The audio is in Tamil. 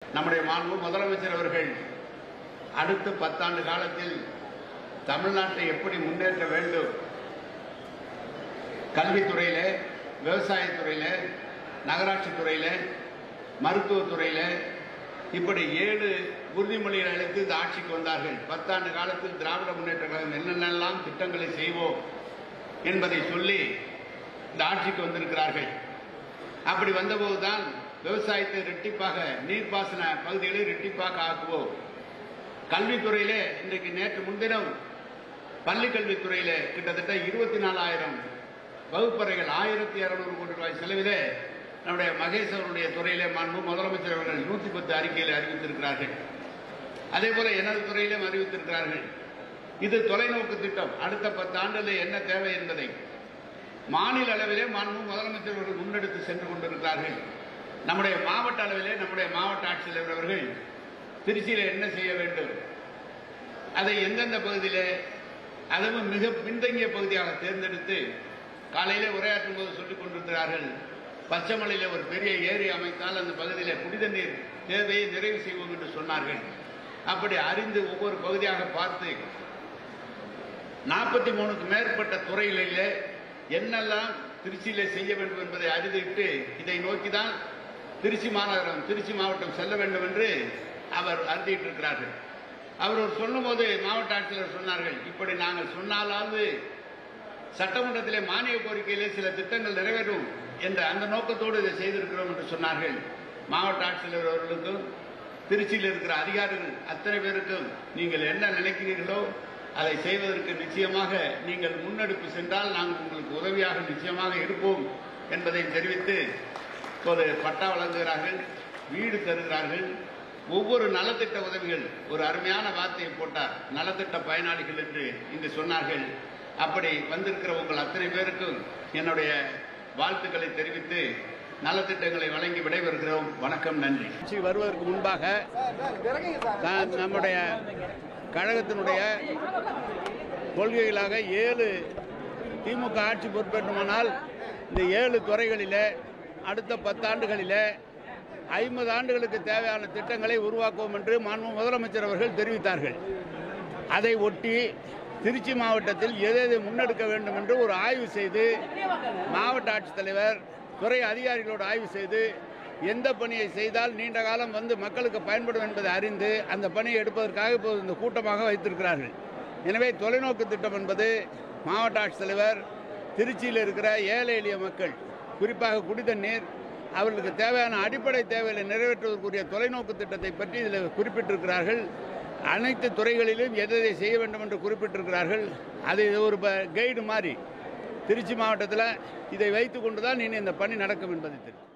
நம்முடைய மாண்பு முதலமைச்சர் அவர்கள் அடுத்த பத்தாண்டு காலத்தில் தமிழ்நாட்டை எப்படி முன்னேற்ற வேண்டும் கல்வித்துறையில விவசாயத்துறையில நகராட்சி துறையில மருத்துவத்துறையில இப்படி ஏழு உறுதிமொழிகளை அளித்து இந்த ஆட்சிக்கு வந்தார்கள் பத்தாண்டு காலத்தில் திராவிட முன்னேற்ற கழகம் என்னென்னலாம் திட்டங்களை செய்வோம் என்பதை சொல்லி இந்த ஆட்சிக்கு வந்திருக்கிறார்கள் அப்படி வந்தபோதுதான் விவசாயத்தை ரெட்டிப்பாக நீர்ப்பாசன பகுதிகளை ரெட்டிப்பாக ஆக்குவோம் கல்வித்துறையிலே இன்றைக்கு நேற்று முன்தினம் பள்ளி கல்வித்துறையிலே கிட்டத்தட்ட இருபத்தி நாலாயிரம் வகுப்பறைகள் ஆயிரத்தி இருநூறு கோடி ரூபாய் செலவிலே நம்முடைய மகேஷ் அவருடைய துறையிலே மாண்பு முதலமைச்சர் அவர்கள் நூத்தி பத்து அறிக்கையில் அறிவித்திருக்கிறார்கள் அதே போல எனது துறையிலும் அறிவித்திருக்கிறார்கள் இது தொலைநோக்கு திட்டம் அடுத்த பத்து ஆண்டுகளில் என்ன தேவை என்பதை மாநில அளவிலே மாண்பு முதலமைச்சர் அவர்கள் முன்னெடுத்து சென்று கொண்டிருக்கிறார்கள் நம்முடைய மாவட்ட அளவிலே நம்முடைய மாவட்ட ஆட்சித்தலைவர் அவர்கள் திருச்சியில் என்ன செய்ய வேண்டும் அதை எந்தெந்த பகுதியிலே அதுவும் மிக பின்தங்கிய பகுதியாக தேர்ந்தெடுத்து காலையிலே உரையாற்றும் போது சொல்லிக் கொண்டிருக்கிறார்கள் பச்சைமலையில ஒரு பெரிய ஏரி அமைத்தால் அந்த பகுதியிலே குடிதண்ணீர் தேவையை நிறைவு செய்வோம் என்று சொன்னார்கள் அப்படி அறிந்து ஒவ்வொரு பகுதியாக பார்த்து நாற்பத்தி மூணுக்கு மேற்பட்ட துறைகளிலே என்னெல்லாம் திருச்சியிலே செய்ய வேண்டும் என்பதை அறிந்துவிட்டு இதை நோக்கிதான் திருச்சி மாநகரம் திருச்சி மாவட்டம் செல்ல வேண்டும் என்று அவர் அறிந்திட்டு இருக்கிறார்கள் அவர் ஒரு சொல்லும்போது மாவட்ட ஆட்சியர் சொன்னார்கள் இப்படி நாங்கள் சொன்னாலாவது சட்டமன்றத்திலே மானிய கோரிக்கையிலே சில திட்டங்கள் நிறைவேறும் என்ற அந்த நோக்கத்தோடு இதை செய்திருக்கிறோம் என்று சொன்னார்கள் மாவட்ட ஆட்சியர் அவர்களுக்கும் திருச்சியில் இருக்கிற அதிகாரிகள் அத்தனை பேருக்கும் நீங்கள் என்ன நினைக்கிறீர்களோ அதை செய்வதற்கு நிச்சயமாக நீங்கள் முன்னெடுப்பு சென்றால் நாங்கள் உங்களுக்கு உதவியாக நிச்சயமாக இருப்போம் என்பதை தெரிவித்து இப்போது பட்டா வழங்குகிறார்கள் வீடு தருகிறார்கள் ஒவ்வொரு நலத்திட்ட உதவிகள் ஒரு அருமையான வார்த்தையை போட்டார் நலத்திட்ட பயனாளிகள் என்று இங்கு சொன்னார்கள் அப்படி வந்திருக்கிற உங்கள் அத்தனை பேருக்கும் என்னுடைய வாழ்த்துக்களை தெரிவித்து நலத்திட்டங்களை வழங்கி விடைபெறுகிறோம் வணக்கம் நன்றி ஆட்சி வருவதற்கு முன்பாக தான் நம்முடைய கழகத்தினுடைய கொள்கைகளாக ஏழு திமுக ஆட்சி பொறுப்பேற்றுமானால் இந்த ஏழு துறைகளிலே அடுத்த பத்தாண்டுகளிலே ஐம்பது ஆண்டுகளுக்கு தேவையான திட்டங்களை உருவாக்குவோம் என்று மாண்பு முதலமைச்சர் அவர்கள் தெரிவித்தார்கள் அதை ஒட்டி திருச்சி மாவட்டத்தில் எதை எதை முன்னெடுக்க வேண்டும் என்று ஒரு ஆய்வு செய்து மாவட்ட ஆட்சித்தலைவர் துறை அதிகாரிகளோடு ஆய்வு செய்து எந்த பணியை செய்தால் நீண்ட காலம் வந்து மக்களுக்கு பயன்படும் என்பதை அறிந்து அந்த பணியை எடுப்பதற்காக இப்போது இந்த கூட்டமாக வைத்திருக்கிறார்கள் எனவே தொலைநோக்கு திட்டம் என்பது மாவட்ட ஆட்சித்தலைவர் திருச்சியில் இருக்கிற ஏழை எளிய மக்கள் குறிப்பாக குடிதண்ணீர் அவர்களுக்கு தேவையான அடிப்படை தேவைகளை நிறைவேற்றுவதற்குரிய தொலைநோக்கு திட்டத்தை பற்றி இதில் குறிப்பிட்டிருக்கிறார்கள் அனைத்து துறைகளிலும் எதை எதை செய்ய வேண்டும் என்று குறிப்பிட்டிருக்கிறார்கள் அது ஒரு கைடு மாதிரி திருச்சி மாவட்டத்தில் இதை வைத்துக்கொண்டு தான் இனி இந்த பணி நடக்கும் என்பதை தெரியும்